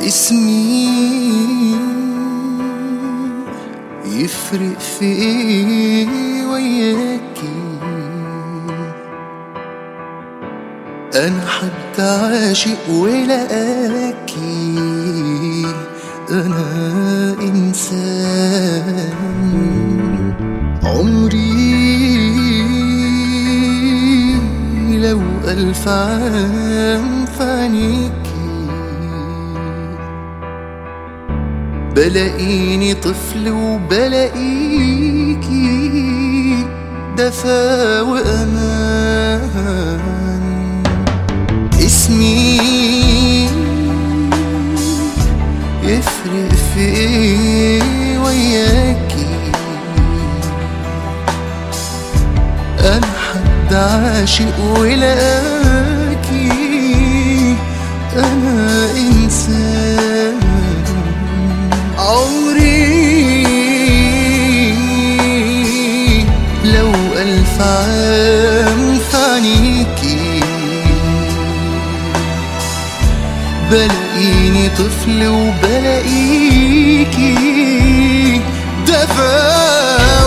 اسمي يفرق في ايه وياكي انا حد عاشق ولقاكي انا انسان عمري لو الف عام في عينيكي بلاقيني طفل وبلاقيكي دفا وأمان اسمي يفرق في ايه وياكي انا حد عاشق ولقاكي انا انسان عمري لو ألف عام في عينيكي بلاقيني طفل وبلاقيكي دفا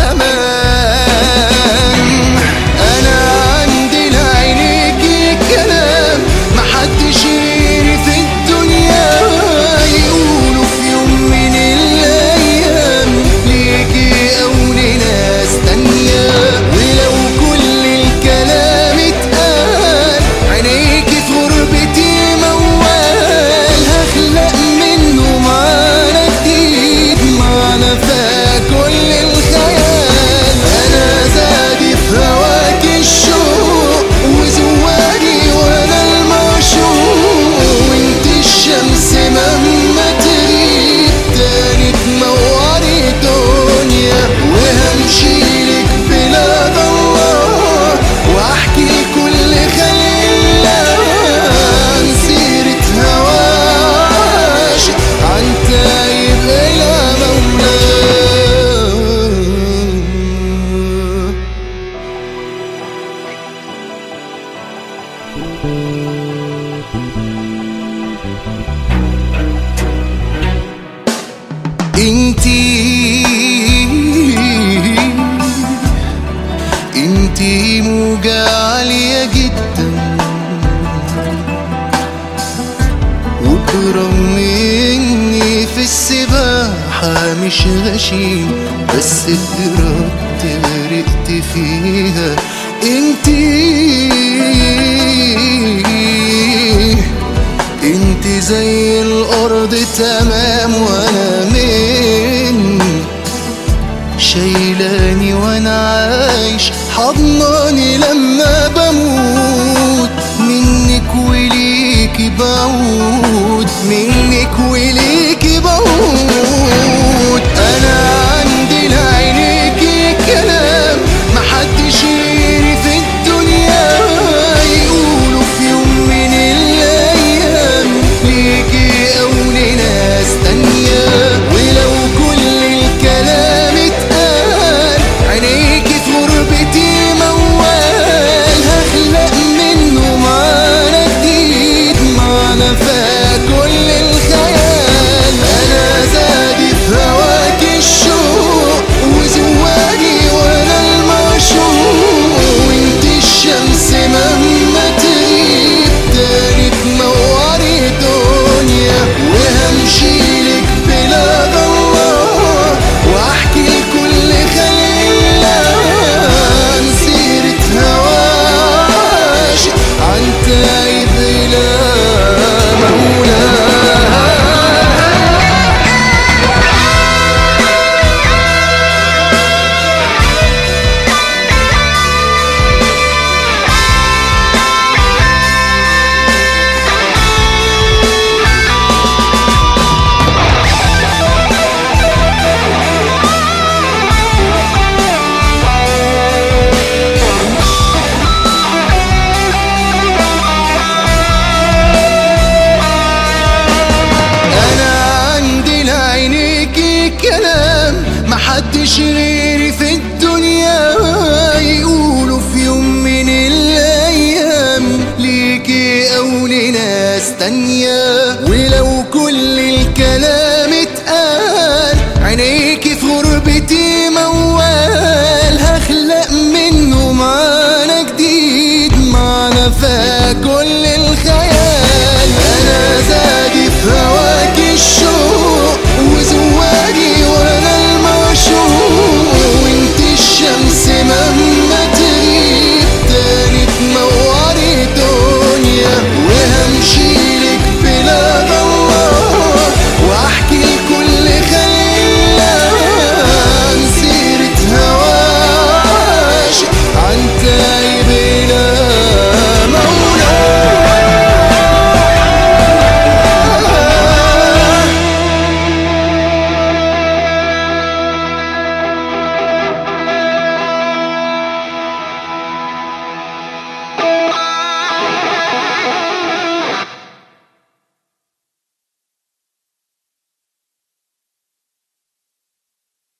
وأمان أنا عندي لعينيكي كلام محدش غيري في الدنيا يقولوا في يوم من الأيام ليكي أو لناس تانية ولو كل الكلام اتقال عينيكي في غربتي موال هخلق منه معنى جديد معنى فا كل الخيال أنا زادي في هواك الشوق وزواني وأنا المعشوق وانت الشمس مهما تغيب تاني تنوري دنيا وهمشيلك بلاد الله واحكي كل خيال عن سيرة هواش عن تايب إلى مولاه انتي انتي موجة عالية جدا وبرغم اني في السباحة مش غشيم بس بإرادتي غرقت فيها انتي انت زي الارض تمام وانا من شايلاني وانا عايش حضناني لما